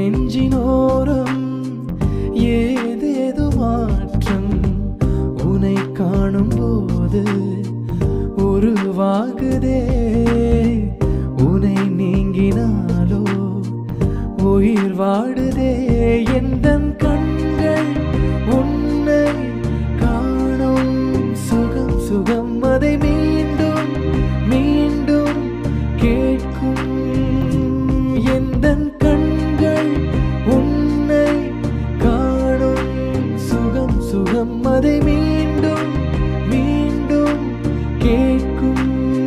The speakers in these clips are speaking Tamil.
நெஞ்சினோரம் ஏதேது மாற்றம் உனை காணும் போது உருவாகுதே உனை நீங்கினாலோ உயிர் வாடுதே எந்தன் கண்கள் உன்னை காணும் சுகம் சுகம் அதை மீண்டும் மீண்டும் கேட்கும் எந்தன் கண்கள் உன்னை காணும் சுகம் சுகம் அதை மீண்டும் மீண்டும் கேட்கும்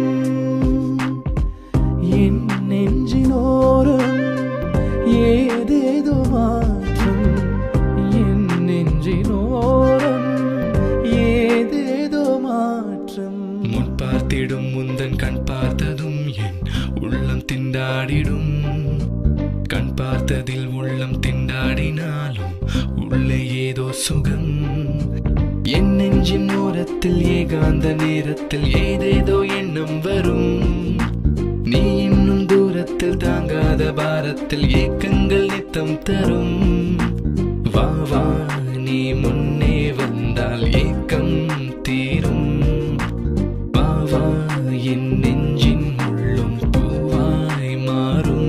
என் நெஞ்சினோரம் ஏதேதோ மாற்றம் என் நெஞ்சினோரம் ஏதேதோ மாற்றம் முன் பார்த்திடும் முந்தன் கண் பார்த்ததும் என் உள்ளம் திண்டாடிடும் கண் பார்த்ததில் உள்ளம் திண்டாடினாலும் உள்ளே ஏதோ சுகம் என் நெஞ்சின் ஓரத்தில் ஏகாந்த நேரத்தில் ஏதேதோ எண்ணம் வரும் நீ இன்னும் தூரத்தில் தாங்காத பாரத்தில் ஏக்கங்கள் நித்தம் தரும் வா வா நீ முன்னே வந்தால் ஏக்கம் தீரும் வா வா என் நெஞ்சின் உள்ளும் பூவாய் மாறும்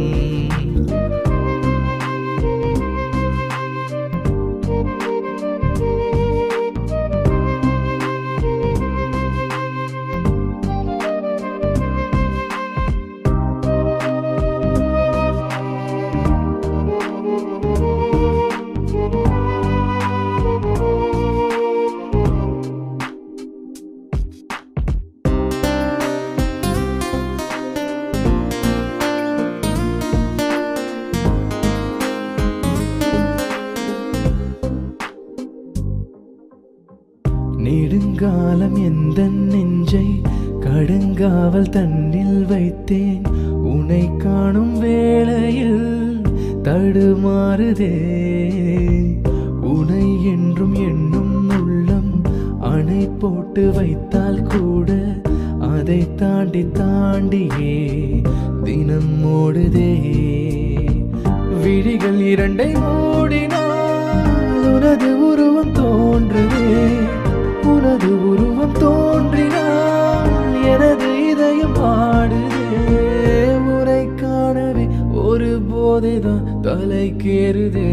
நெடுங்காலம் எந்த நெஞ்சை கடுங்காவல் தன்னில் வைத்தேன் உன்னை காணும் வேளையில் தடுமாறுதே உனை என்றும் எண்ணும் உள்ளம் அணை போட்டு வைத்தால் கூட அதை தாண்டி தாண்டியே தினம் ஓடுதே விழிகள் இரண்டை மூடினால் உனது உருவம் தோன்றுதே உனது உருவம் தோன்றினால் எனது இதயம் பாடுதே உரை காணவே ஒரு போதைதான் தலைக்கேறுதே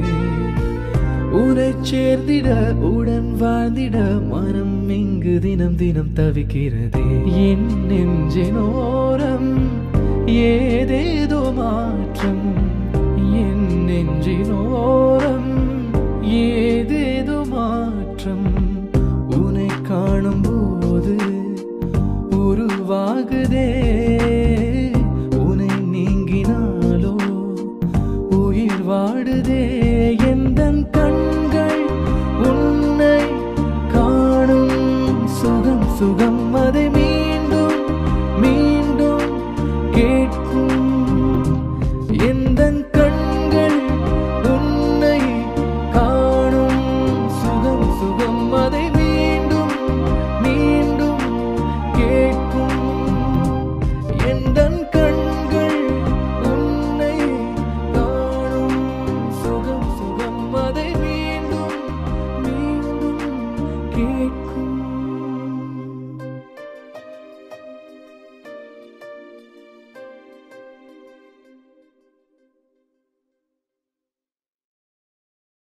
உனை சேர்ந்திட உடன் வாழ்ந்திட மனம் இங்கு தினம் தினம் தவிக்கிறதே என் நெஞ்சினோரம் ஏதேதோ மாற்றம் என் நெஞ்சினோரம் ஏதேதோ மாற்றம் உனை காணும் போது உருவாகுதே உனை நீங்கினாலோ உயிர் வாடுதே எந்தன் கண்கள் உன்னை காணும் சுகம் சுகம்